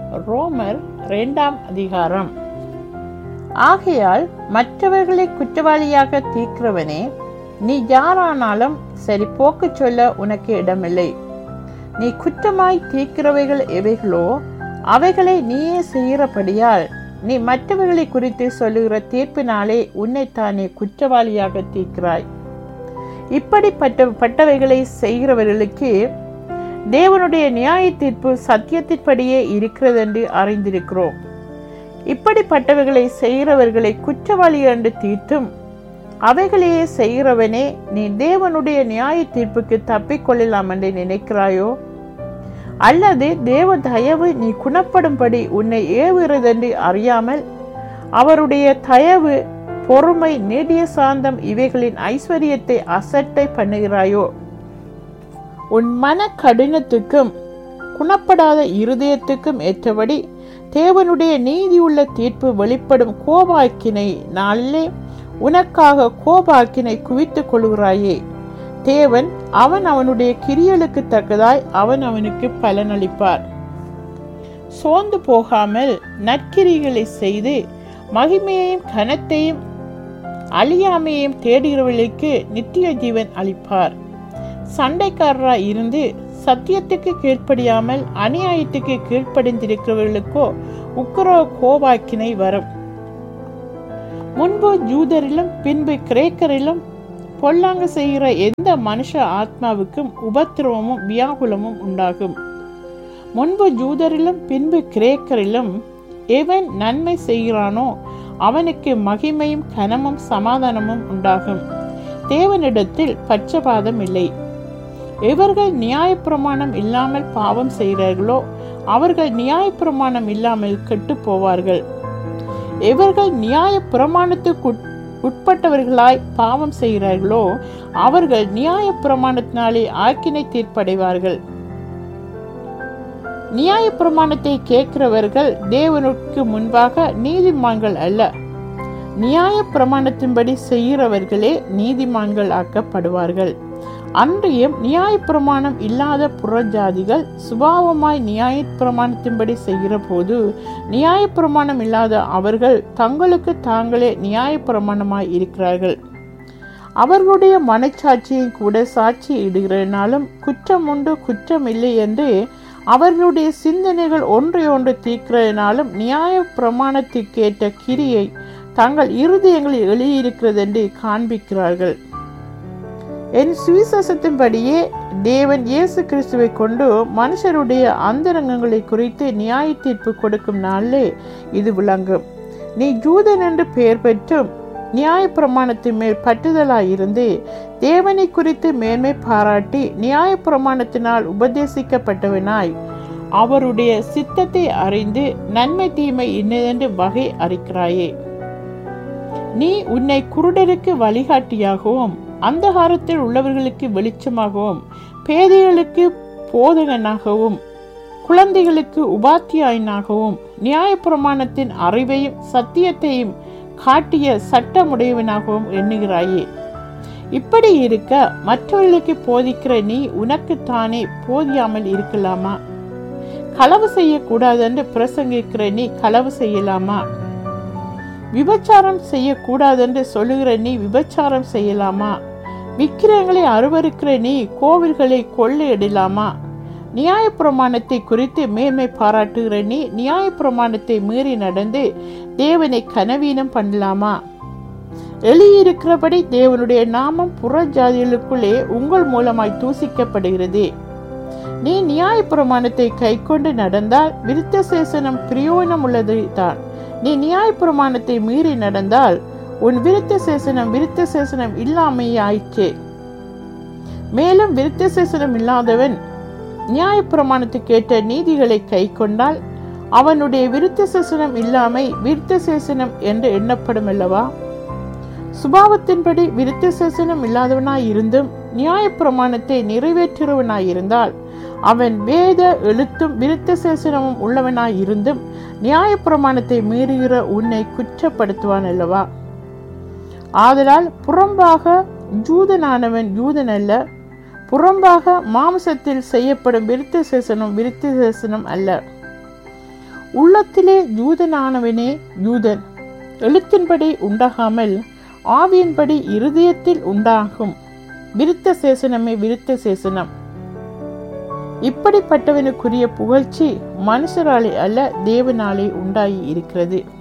ரோமர் இரண்டாம் அதிகாரம் ஆகையால் மற்றவர்களை குற்றவாளியாக தீர்க்கிறவனே நீ யாரானாலும் சரி போக்கு சொல்ல உனக்கு இடமில்லை நீ குற்றமாய் தீர்க்கிறவைகள் எவைகளோ அவைகளை நீயே செய்கிறபடியால் நீ மற்றவர்களை குறித்து சொல்லுகிற தீர்ப்பினாலே உன்னைத்தானே குற்றவாளியாக தீர்க்கிறாய் இப்படிப்பட்ட பட்டவைகளை செய்கிறவர்களுக்கு தேவனுடைய நியாய தீர்ப்பு சத்தியத்தின்படியே இருக்கிறதென்று அறிந்திருக்கிறோம் இப்படிப்பட்டவைகளை செய்கிறவர்களை குற்றவாளி என்று தீர்த்தும் அவைகளையே செய்கிறவனே நீ தேவனுடைய நியாய தீர்ப்புக்கு தப்பிக்கொள்ளலாம் என்று நினைக்கிறாயோ அல்லது தேவ தயவு நீ குணப்படும்படி உன்னை ஏவுகிறதென்று அறியாமல் அவருடைய தயவு பொறுமை நீடிய சாந்தம் இவைகளின் ஐஸ்வர்யத்தை அசட்டை பண்ணுகிறாயோ உன் மன கடினத்துக்கும் குணப்படாத இருதயத்துக்கும் ஏற்றபடி தேவனுடைய நீதியுள்ள தீர்ப்பு வெளிப்படும் கோபாக்கினை நாளிலே உனக்காக கோபாக்கினை குவித்துக் கொள்கிறாயே தேவன் அவன் அவனுடைய கிரியலுக்கு தக்கதாய் அவன் அவனுக்கு பலனளிப்பார் சோர்ந்து போகாமல் நற்கிரிகளை செய்து மகிமையையும் கனத்தையும் அழியாமையையும் தேடுகிறவர்களுக்கு நித்திய ஜீவன் அளிப்பார் சண்டைக்காரராய் இருந்து சத்தியத்துக்கு கீழ்ப்படியாமல் அநியாயத்துக்கு கீழ்ப்படிந்திருக்கிறவர்களுக்கோ உக்கரோ கோபாக்கினை வரும் முன்பு ஜூதரிலும் பின்பு கிரேக்கரிலும் பொல்லாங்கு செய்கிற எந்த மனுஷ ஆத்மாவுக்கும் உபத்திரவமும் வியாகுலமும் உண்டாகும் முன்பு ஜூதரிலும் பின்பு கிரேக்கரிலும் எவன் நன்மை செய்கிறானோ அவனுக்கு மகிமையும் கனமும் சமாதானமும் உண்டாகும் தேவனிடத்தில் பட்சபாதம் இல்லை எவர்கள் நியாயப்பிரமாணம் இல்லாமல் பாவம் செய்கிறார்களோ அவர்கள் நியாயப்பிரமாணம் இல்லாமல் கெட்டு போவார்கள் எவர்கள் நியாய பிரமாணத்துக்கு உட்பட்டவர்களாய் பாவம் செய்கிறார்களோ அவர்கள் நியாய பிரமாணத்தினாலே ஆக்கினை தீர்ப்படைவார்கள் நியாய பிரமாணத்தை கேட்கிறவர்கள் தேவனுக்கு முன்பாக நீதிமான்கள் அல்ல நியாய பிரமாணத்தின்படி செய்கிறவர்களே நீதிமான்கள் ஆக்கப்படுவார்கள் அன்றியும் நியாய பிரமாணம் இல்லாத புறஜாதிகள் சுபாவமாய் நியாய பிரமாணத்தின்படி செய்கிற போது நியாய பிரமாணம் இல்லாத அவர்கள் தங்களுக்கு தாங்களே நியாய பிரமாணமாய் இருக்கிறார்கள் அவர்களுடைய மனச்சாட்சியை கூட சாட்சி இடுகிறனாலும் குற்றம் உண்டு குற்றம் இல்லை என்று அவர்களுடைய சிந்தனைகள் ஒன்றை ஒன்று தீர்க்கிறதுனாலும் நியாய பிரமாணத்திற்கேற்ற கிரியை தங்கள் இருதயங்களில் எழுதியிருக்கிறது என்று காண்பிக்கிறார்கள் என் சுவிசேஷத்தின்படியே தேவன் இயேசு கிறிஸ்துவை கொண்டு மனுஷருடைய அந்தரங்கங்களை குறித்து நியாய தீர்ப்பு கொடுக்கும் நாளிலே இது விளங்கும் நீ ஜூதன் என்று பெயர் பெற்றும் நியாய பிரமாணத்தின் மேல் பட்டுதலாயிருந்து தேவனை குறித்து மேன்மை பாராட்டி நியாய பிரமாணத்தினால் உபதேசிக்கப்பட்டவனாய் அவருடைய சித்தத்தை அறிந்து நன்மை தீமை இன்னதென்று வகை அறிக்கிறாயே நீ உன்னை குருடருக்கு வழிகாட்டியாகவும் அந்தகாரத்தில் உள்ளவர்களுக்கு வெளிச்சமாகவும் பேதைகளுக்கு போதகனாகவும் குழந்தைகளுக்கு உபாத்தியாயனாகவும் நியாயப்பிரமாணத்தின் அறிவையும் சத்தியத்தையும் காட்டிய சட்டமுடையவனாகவும் எண்ணுகிறாயே இப்படி இருக்க மற்றவர்களுக்கு போதிக்கிற நீ உனக்குத்தானே போதியாமல் இருக்கலாமா களவு செய்யக்கூடாது என்று பிரசங்கிக்கிற நீ களவு செய்யலாமா விபச்சாரம் செய்யக்கூடாது என்று சொல்லுகிற நீ விபச்சாரம் செய்யலாமா விக்கிரங்களை அருவருக்கிற நீ கோவில்களை கொள்ளையிடலாமா நியாயப்பிரமாணத்தை குறித்து மேன்மை பாராட்டுகிற நீ நியாயப்பிரமாணத்தை மீறி நடந்து தேவனை கனவீனம் பண்ணலாமா எழுதியிருக்கிறபடி தேவனுடைய நாமம் புற ஜாதிகளுக்குள்ளே உங்கள் மூலமாய் தூசிக்கப்படுகிறது நீ நியாயப்பிரமாணத்தை கைக்கொண்டு நடந்தால் விருத்த சேசனம் பிரயோஜனம் உள்ளது தான் நீ நியாயப்பிரமாணத்தை மீறி நடந்தால் உன் விருத்த சேசனம் விருத்த சேசனம் இல்லாமையாயிற்று மேலும் விருத்த சேசனம் இல்லாதவன் நியாயப்பிரமாணத்துக்கு ஏற்ற நீதிகளை கை கொண்டால் அவனுடைய விருத்த சேசனம் இல்லாமை விருத்த சேசனம் என்று எண்ணப்படும் அல்லவா சுபாவத்தின்படி விருத்த சேசனம் இல்லாதவனாய் இருந்தும் நியாயப்பிரமாணத்தை நிறைவேற்றுறவனாய் இருந்தால் அவன் வேத எழுத்தும் விருத்த சேசனமும் உள்ளவனாய் இருந்தும் நியாயப்பிரமாணத்தை மீறுகிற உன்னை குற்றப்படுத்துவான் அல்லவா ஆதலால் புறம்பாக ஜூதனானவன் யூதன் அல்ல புறம்பாக மாம்சத்தில் செய்யப்படும் விருத்த சேசனம் விருத்த சேசனம் அல்ல உள்ளத்திலே யூதனானவனே யூதன் எழுத்தின்படி உண்டாகாமல் ஆவியின்படி இருதயத்தில் உண்டாகும் விருத்த சேசனமே விருத்த சேசனம் இப்படிப்பட்டவனுக்குரிய புகழ்ச்சி மனுஷராலே அல்ல தேவனாலே உண்டாகி இருக்கிறது